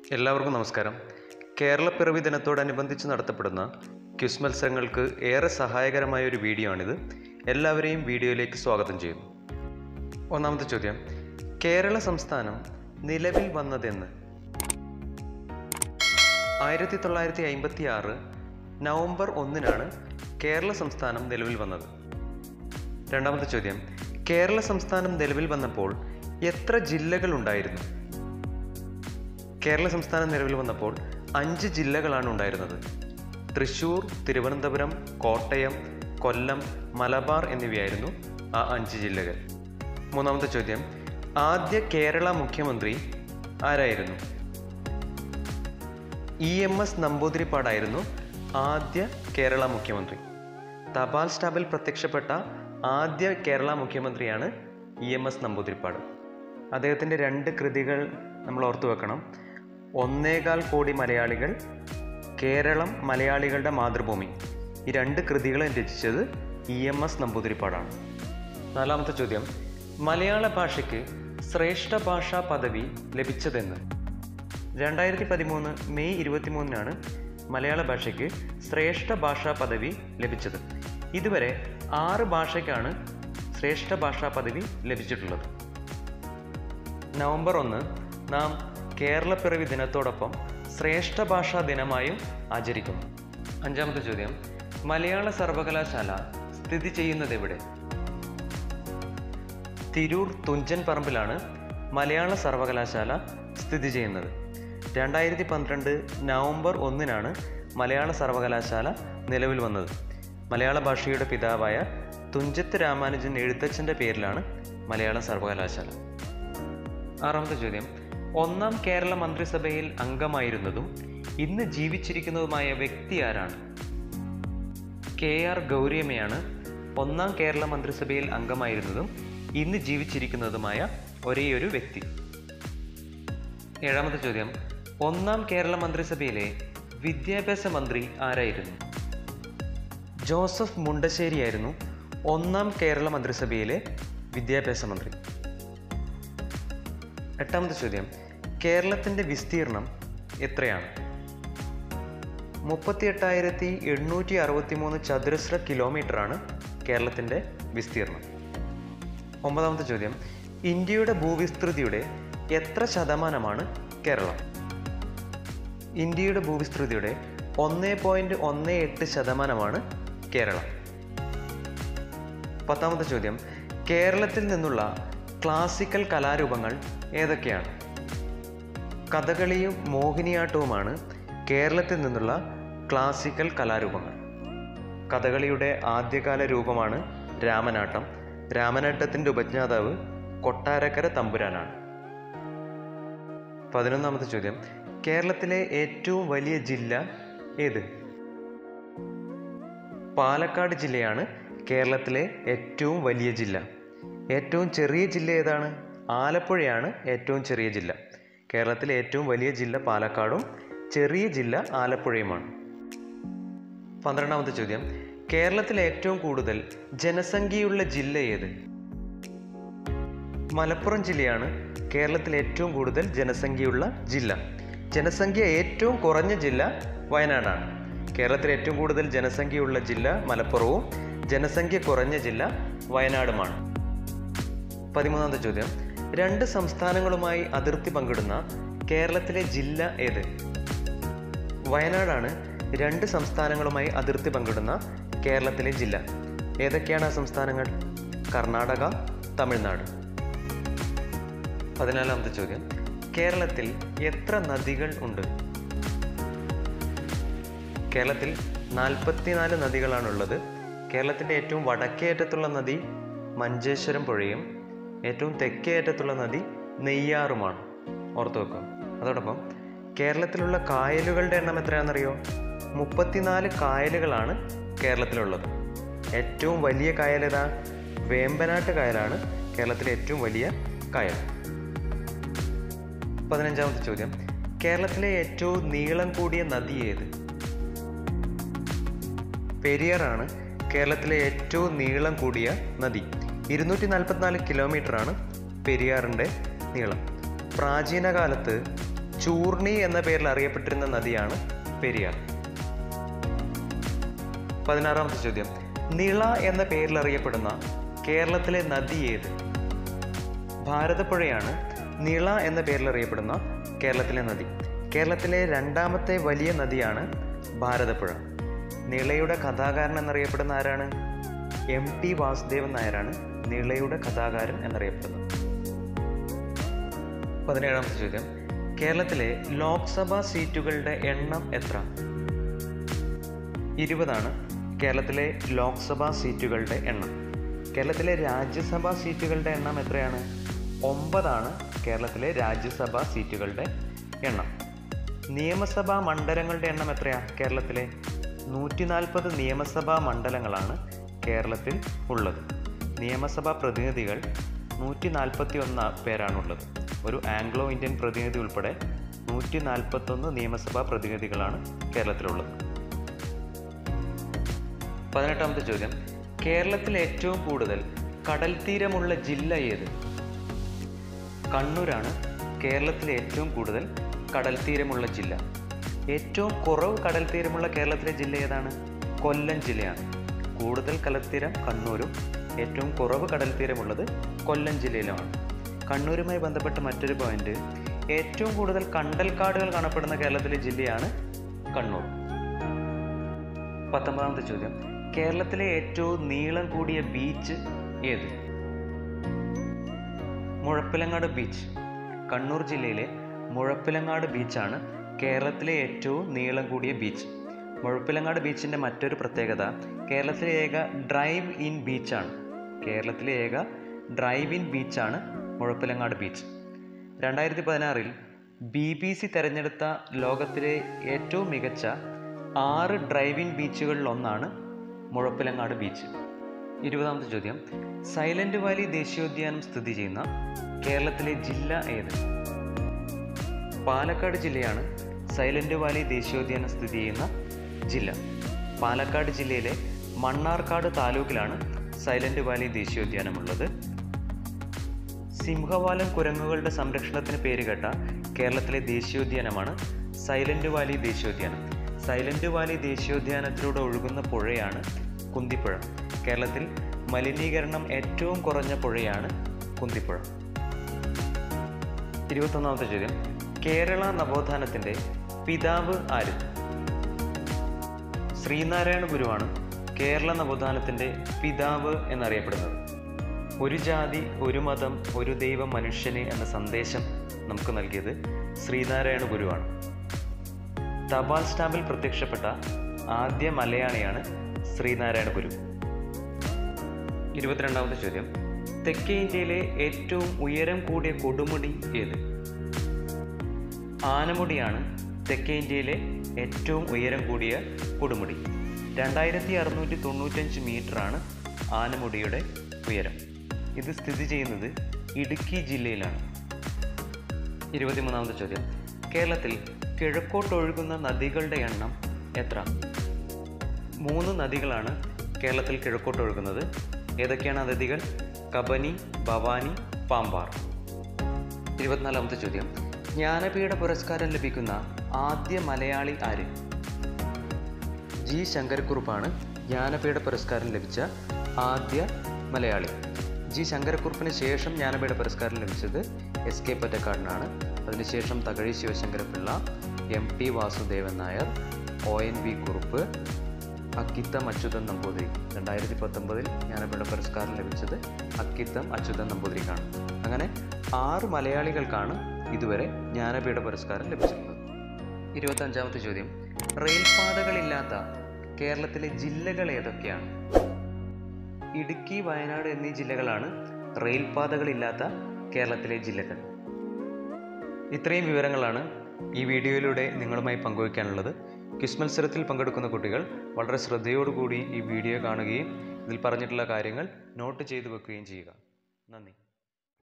എല്ലാവർക്കും നമസ്കാരം കേരളപ്പിറവി ദിനത്തോടനുബന്ധിച്ച് നടത്തപ്പെടുന്ന ക്വിസ് മത്സരങ്ങൾക്ക് ഏറെ സഹായകരമായ ഒരു വീഡിയോ ആണിത് എല്ലാവരെയും വീഡിയോയിലേക്ക് സ്വാഗതം ചെയ്യുന്നു ഒന്നാമത്തെ ചോദ്യം കേരള സംസ്ഥാനം നിലവിൽ വന്നതെന്ന് ആയിരത്തി തൊള്ളായിരത്തി അമ്പത്തി ആറ് നവംബർ ഒന്നിനാണ് കേരള സംസ്ഥാനം നിലവിൽ വന്നത് രണ്ടാമത്തെ ചോദ്യം കേരള സംസ്ഥാനം നിലവിൽ വന്നപ്പോൾ എത്ര ജില്ലകൾ ഉണ്ടായിരുന്നു കേരള സംസ്ഥാനം നിലവിൽ വന്നപ്പോൾ അഞ്ച് ജില്ലകളാണ് ഉണ്ടായിരുന്നത് തൃശൂർ തിരുവനന്തപുരം കോട്ടയം കൊല്ലം മലബാർ എന്നിവയായിരുന്നു ആ അഞ്ച് ജില്ലകൾ മൂന്നാമത്തെ ചോദ്യം ആദ്യ കേരള മുഖ്യമന്ത്രി ആരായിരുന്നു ഇ എം എസ് നമ്പൂതിരിപ്പാടായിരുന്നു ആദ്യ കേരള മുഖ്യമന്ത്രി തപാൽ സ്റ്റാമ്പിൽ പ്രത്യക്ഷപ്പെട്ട ആദ്യ കേരള മുഖ്യമന്ത്രിയാണ് ഇ എം എസ് നമ്പൂതിരിപ്പാട് അദ്ദേഹത്തിൻ്റെ രണ്ട് കൃതികൾ നമ്മൾ ഓർത്തു വെക്കണം ഒന്നേകാൽ കോടി മലയാളികൾ കേരളം മലയാളികളുടെ മാതൃഭൂമി ഈ രണ്ട് കൃതികളും രചിച്ചത് ഇ എം എസ് നമ്പൂതിരിപ്പാടാണ് നാലാമത്തെ ചോദ്യം മലയാള ഭാഷയ്ക്ക് ശ്രേഷ്ഠ ഭാഷാ പദവി ലഭിച്ചതെന്ന് രണ്ടായിരത്തി പതിമൂന്ന് മെയ് ഇരുപത്തിമൂന്നിനാണ് മലയാള ഭാഷയ്ക്ക് ശ്രേഷ്ഠ ഭാഷാ പദവി ലഭിച്ചത് ഇതുവരെ ആറ് ഭാഷയ്ക്കാണ് ശ്രേഷ്ഠ ഭാഷാ പദവി ലഭിച്ചിട്ടുള്ളത് നവംബർ ഒന്ന് നാം കേരളപ്പിറവി ദിനത്തോടൊപ്പം ശ്രേഷ്ഠ ഭാഷാ ദിനമായും ആചരിക്കുന്നു അഞ്ചാമത്തെ ചോദ്യം മലയാള സർവകലാശാല സ്ഥിതി ചെയ്യുന്നത് എവിടെ തിരൂർ തുഞ്ചൻ പറമ്പിലാണ് മലയാള സർവകലാശാല സ്ഥിതി ചെയ്യുന്നത് രണ്ടായിരത്തി പന്ത്രണ്ട് നവംബർ ഒന്നിനാണ് മലയാള സർവകലാശാല നിലവിൽ വന്നത് മലയാള ഭാഷയുടെ പിതാവായ തുഞ്ചത്ത് രാമാനുജൻ എഴുത്തച്ഛൻ്റെ പേരിലാണ് മലയാള സർവകലാശാല ആറാമത്തെ ചോദ്യം ഒന്നാം കേരള മന്ത്രിസഭയിൽ അംഗമായിരുന്നതും ഇന്ന് ജീവിച്ചിരിക്കുന്നതുമായ വ്യക്തി ആരാണ് കെ ആർ ഗൗരിയമ്മയാണ് ഒന്നാം കേരള മന്ത്രിസഭയിൽ അംഗമായിരുന്നതും ഇന്ന് ജീവിച്ചിരിക്കുന്നതുമായ ഒരേയൊരു വ്യക്തി ഏഴാമത്തെ ചോദ്യം ഒന്നാം കേരള മന്ത്രിസഭയിലെ വിദ്യാഭ്യാസ മന്ത്രി ആരായിരുന്നു ജോസഫ് മുണ്ടശ്ശേരിയായിരുന്നു ഒന്നാം കേരള മന്ത്രിസഭയിലെ വിദ്യാഭ്യാസ മന്ത്രി എട്ടാമത്തെ ചോദ്യം കേരളത്തിൻ്റെ വിസ്തീർണം എത്രയാണ് മുപ്പത്തി എട്ടായിരത്തി എണ്ണൂറ്റി അറുപത്തി മൂന്ന് ചതുരശ്ര കിലോമീറ്ററാണ് കേരളത്തിൻ്റെ വിസ്തീർണം ഒമ്പതാമത്തെ ചോദ്യം ഇന്ത്യയുടെ ഭൂവിസ്തൃതിയുടെ എത്ര ശതമാനമാണ് കേരളം ഇന്ത്യയുടെ ഭൂവിസ്തൃതിയുടെ ഒന്ന് പോയിൻറ്റ് ഒന്ന് എട്ട് ശതമാനമാണ് കേരളം പത്താമത്തെ ചോദ്യം കേരളത്തിൽ നിന്നുള്ള ക്ലാസിക്കൽ കലാരൂപങ്ങൾ ഏതൊക്കെയാണ് കഥകളിയും മോഹിനിയാട്ടവുമാണ് കേരളത്തിൽ നിന്നുള്ള ക്ലാസിക്കൽ കലാരൂപങ്ങൾ കഥകളിയുടെ ആദ്യകാല രൂപമാണ് രാമനാട്ടം രാമനാട്ടത്തിൻ്റെ ഉപജ്ഞാതാവ് കൊട്ടാരക്കര തമ്പുരാനാണ് പതിനൊന്നാമത്തെ ചോദ്യം കേരളത്തിലെ ഏറ്റവും വലിയ ജില്ല ഏത് പാലക്കാട് ജില്ലയാണ് കേരളത്തിലെ ഏറ്റവും വലിയ ജില്ല ഏറ്റവും ചെറിയ ജില്ല ഏതാണ് ആലപ്പുഴയാണ് ഏറ്റവും ചെറിയ ജില്ല കേരളത്തിലെ ഏറ്റവും വലിയ ജില്ല പാലക്കാടും ചെറിയ ജില്ല ആലപ്പുഴയുമാണ് പന്ത്രണ്ടാമത്തെ ചോദ്യം കേരളത്തിലെ ഏറ്റവും കൂടുതൽ ജനസംഖ്യയുള്ള ജില്ല ഏത് മലപ്പുറം ജില്ലയാണ് കേരളത്തിലെ ഏറ്റവും കൂടുതൽ ജനസംഖ്യയുള്ള ജില്ല ജനസംഖ്യ ഏറ്റവും കുറഞ്ഞ ജില്ല വയനാടാണ് കേരളത്തിലെ ഏറ്റവും കൂടുതൽ ജനസംഖ്യയുള്ള ജില്ല മലപ്പുറവും ജനസംഖ്യ കുറഞ്ഞ ജില്ല വയനാടുമാണ് പതിമൂന്നാമത്തെ ചോദ്യം രണ്ട് സംസ്ഥാനങ്ങളുമായി അതിർത്തി പങ്കിടുന്ന കേരളത്തിലെ ജില്ല ഏത് വയനാടാണ് രണ്ട് സംസ്ഥാനങ്ങളുമായി അതിർത്തി പങ്കിടുന്ന കേരളത്തിലെ ജില്ല ഏതൊക്കെയാണ് ആ സംസ്ഥാനങ്ങൾ കർണാടക തമിഴ്നാട് പതിനാലാമത്തെ ചോദ്യം കേരളത്തിൽ എത്ര നദികൾ ഉണ്ട് കേരളത്തിൽ നാൽപ്പത്തിനാല് നദികളാണുള്ളത് കേരളത്തിൻ്റെ ഏറ്റവും വടക്കേ അറ്റത്തുള്ള നദി മഞ്ചേശ്വരം പുഴയും ഏറ്റവും തെക്കേ അറ്റത്തുള്ള നദി നെയ്യാറുമാണ് ഓർത്തു വെക്കുക അതോടൊപ്പം കേരളത്തിലുള്ള കായലുകളുടെ എണ്ണം എത്രയാണെന്നറിയോ മുപ്പത്തിനാല് കായലുകളാണ് കേരളത്തിലുള്ളത് ഏറ്റവും വലിയ കായൽ ഏതാ വേമ്പനാട്ട് കായലാണ് കേരളത്തിലെ ഏറ്റവും വലിയ കായൽ പതിനഞ്ചാമത്തെ ചോദ്യം കേരളത്തിലെ ഏറ്റവും നീളം കൂടിയ നദി ഏത് പെരിയാറാണ് കേരളത്തിലെ ഏറ്റവും നീളം കൂടിയ നദി ഇരുന്നൂറ്റി നാൽപ്പത്തിനാല് കിലോമീറ്ററാണ് പെരിയാറിൻ്റെ നീളം പ്രാചീന കാലത്ത് ചൂർണി എന്ന പേരിൽ അറിയപ്പെട്ടിരുന്ന നദിയാണ് പെരിയാർ പതിനാറാമത്തെ ചോദ്യം നിള എന്ന പേരിൽ അറിയപ്പെടുന്ന കേരളത്തിലെ നദി ഏത് ഭാരതപ്പുഴയാണ് നിള എന്ന പേരിൽ അറിയപ്പെടുന്ന കേരളത്തിലെ നദി കേരളത്തിലെ രണ്ടാമത്തെ വലിയ നദിയാണ് ഭാരതപ്പുഴ നിളയുടെ കഥാകാരൻ എന്നറിയപ്പെടുന്ന ആരാണ് എം ടി വാസുദേവൻ നായരാണ് നിളയുടെ കഥാകാരൻ എന്നറിയപ്പെടുന്നത് പതിനേഴാമത്തെ ചോദ്യം കേരളത്തിലെ ലോക്സഭാ സീറ്റുകളുടെ എണ്ണം എത്ര ഇരുപതാണ് കേരളത്തിലെ ലോക്സഭാ സീറ്റുകളുടെ എണ്ണം കേരളത്തിലെ രാജ്യസഭാ സീറ്റുകളുടെ എണ്ണം എത്രയാണ് ഒമ്പതാണ് കേരളത്തിലെ രാജ്യസഭാ സീറ്റുകളുടെ എണ്ണം നിയമസഭാ മണ്ഡലങ്ങളുടെ എണ്ണം എത്രയാണ് കേരളത്തിലെ നൂറ്റി നാൽപ്പത് നിയമസഭാ മണ്ഡലങ്ങളാണ് കേരളത്തിൽ ഉള്ളത് നിയമസഭാ പ്രതിനിധികൾ നൂറ്റി നാൽപ്പത്തി ഒന്ന് പേരാണുള്ളത് ഒരു ആംഗ്ലോ ഇന്ത്യൻ പ്രതിനിധി ഉൾപ്പെടെ നൂറ്റി നാൽപ്പത്തൊന്ന് നിയമസഭാ പ്രതിനിധികളാണ് കേരളത്തിലുള്ളത് പതിനെട്ടാമത്തെ ചോദ്യം കേരളത്തിൽ ഏറ്റവും കൂടുതൽ കടൽ തീരമുള്ള ജില്ല ഏത് കണ്ണൂരാണ് കേരളത്തിലെ ഏറ്റവും കൂടുതൽ കടൽ തീരമുള്ള ജില്ല ഏറ്റവും കുറവ് കടൽ തീരമുള്ള കേരളത്തിലെ ജില്ല ഏതാണ് കൊല്ലം ജില്ലയാണ് കൂടുതൽ കടൽത്തീരം കണ്ണൂരും ഏറ്റവും കുറവ് കടൽ തീരമുള്ളത് കൊല്ലം ജില്ലയിലുമാണ് കണ്ണൂരുമായി ബന്ധപ്പെട്ട മറ്റൊരു പോയിന്റ് ഏറ്റവും കൂടുതൽ കണ്ടൽക്കാടുകൾ കാണപ്പെടുന്ന കേരളത്തിലെ ജില്ലയാണ് കണ്ണൂർ പത്തൊമ്പതാമത്തെ ചോദ്യം കേരളത്തിലെ ഏറ്റവും നീളം കൂടിയ ബീച്ച് ഏത് മുഴപ്പിലങ്ങാട് ബീച്ച് കണ്ണൂർ ജില്ലയിലെ മുഴപ്പിലങ്ങാട് ബീച്ചാണ് കേരളത്തിലെ ഏറ്റവും നീളം കൂടിയ ബീച്ച് മുഴപ്പിലങ്ങാട് ബീച്ചിൻ്റെ മറ്റൊരു പ്രത്യേകത കേരളത്തിലെ ഏക ഡ്രൈവ് ഇൻ ബീച്ചാണ് കേരളത്തിലെ ഏക ഡ്രൈവ് ഇൻ ബീച്ചാണ് മുഴപ്പിലങ്ങാട് ബീച്ച് രണ്ടായിരത്തി പതിനാറിൽ ബി ബി സി തിരഞ്ഞെടുത്ത ലോകത്തിലെ ഏറ്റവും മികച്ച ആറ് ഡ്രൈവിൻ ബീച്ചുകളിൽ ഒന്നാണ് മുഴപ്പിലങ്ങാട് ബീച്ച് ഇരുപതാമത്തെ ചോദ്യം സൈലന്റ് വാലി ദേശീയോദ്യാനം സ്ഥിതി ചെയ്യുന്ന കേരളത്തിലെ ജില്ല ഏത് പാലക്കാട് ജില്ലയാണ് സൈലന്റ് വാലി ദേശീയോദ്യാനം സ്ഥിതി ചെയ്യുന്ന ജില്ല പാലക്കാട് ജില്ലയിലെ മണ്ണാർക്കാട് താലൂക്കിലാണ് സൈലന്റ് വാലി ദേശീയോദ്യാനമുള്ളത് സിംഹവാലൻ കുരങ്ങുകളുടെ സംരക്ഷണത്തിന് പേരുകേട്ട കേരളത്തിലെ ദേശീയോദ്യാനമാണ് സൈലന്റ് വാലി ദേശീയോദ്യാനം സൈലന്റ് വാലി ദേശീയോദ്യാനത്തിലൂടെ ഒഴുകുന്ന പുഴയാണ് കുന്തിപ്പുഴ കേരളത്തിൽ മലിനീകരണം ഏറ്റവും കുറഞ്ഞ പുഴയാണ് കുന്തിപ്പുഴ ഇരുപത്തൊന്നാമത്തെ ചോദ്യം കേരള നവോത്ഥാനത്തിൻ്റെ പിതാവ് ആര് ശ്രീനാരായണ ഗുരുവാണ് കേരള നവോത്ഥാനത്തിൻ്റെ പിതാവ് എന്നറിയപ്പെടുന്നത് ഒരു ജാതി ഒരു മതം ഒരു ദൈവം മനുഷ്യന് എന്ന സന്ദേശം നമുക്ക് നൽകിയത് ശ്രീനാരായണ ഗുരുവാണ് തപാൽ സ്റ്റാമ്പിൽ പ്രത്യക്ഷപ്പെട്ട ആദ്യ മലയാളിയാണ് ശ്രീനാരായണ ഗുരു ഇരുപത്തിരണ്ടാമത്തെ ചോദ്യം തെക്കേ ഇന്ത്യയിലെ ഏറ്റവും ഉയരം കൂടിയ കൊടുമുടി ഏത് ആനമുടിയാണ് തെക്കേ ഇന്ത്യയിലെ ഏറ്റവും ഉയരം കൂടിയ കൊടുമുടി രണ്ടായിരത്തി അറുന്നൂറ്റി തൊണ്ണൂറ്റഞ്ച് മീറ്ററാണ് ആനമുടിയുടെ ഉയരം ഇത് സ്ഥിതി ചെയ്യുന്നത് ഇടുക്കി ജില്ലയിലാണ് ഇരുപത്തിമൂന്നാമത്തെ ചോദ്യം കേരളത്തിൽ കിഴക്കോട്ടൊഴുകുന്ന നദികളുടെ എണ്ണം എത്ര മൂന്ന് നദികളാണ് കേരളത്തിൽ കിഴക്കോട്ടൊഴുകുന്നത് ഏതൊക്കെയാണ് ആ നദികൾ കബനി ഭവാനി പാമ്പാർ ഇരുപത്തിനാലാമത്തെ ചോദ്യം ജ്ഞാനപീഠ പുരസ്കാരം ലഭിക്കുന്ന ആദ്യ മലയാളി ആര് ജി ശങ്കരക്കുറുപ്പാണ് ജ്ഞാനപീഠ പുരസ്കാരം ലഭിച്ച ആദ്യ മലയാളി ജി ശങ്കരക്കുറുപ്പിന് ശേഷം ജ്ഞാനപീഠ പുരസ്കാരം ലഭിച്ചത് എസ് കെ പൊറ്റക്കാടിനാണ് അതിനുശേഷം Thakazhi Sivasankara Pillai M T Vasudevan Nair O N V Kurup Akkitham Achuthan Namboothiri രണ്ടായിരത്തി പത്തൊമ്പതിൽ ജ്ഞാനപീഠ പുരസ്കാരം ലഭിച്ചത് അക്കിത്തം അച്യുതൻ നമ്പൂതിരിക്കാണ് അങ്ങനെ ആറ് മലയാളികൾക്കാണ് ഇതുവരെ ജ്ഞാനപീഠ പുരസ്കാരം ലഭിച്ചിട്ടുള്ളത് ഇരുപത്തഞ്ചാമത്തെ ചോദ്യം റെയിൽപാതകളില്ലാത്ത കേരളത്തിലെ ജില്ലകൾ ഏതൊക്കെയാണ് ഇടുക്കി വയനാട് എന്നീ ജില്ലകളാണ് റെയിൽപാതകളില്ലാത്ത കേരളത്തിലെ ജില്ലകൾ ഇത്രയും വിവരങ്ങളാണ് ഈ വീഡിയോയിലൂടെ നിങ്ങളുമായി പങ്കുവയ്ക്കാനുള്ളത് ക്വിസ് മത്സരത്തിൽ പങ്കെടുക്കുന്ന കുട്ടികൾ വളരെ ശ്രദ്ധയോടുകൂടി ഈ വീഡിയോ കാണുകയും ഇതിൽ പറഞ്ഞിട്ടുള്ള കാര്യങ്ങൾ നോട്ട് ചെയ്തു വെക്കുകയും ചെയ്യുക നന്ദി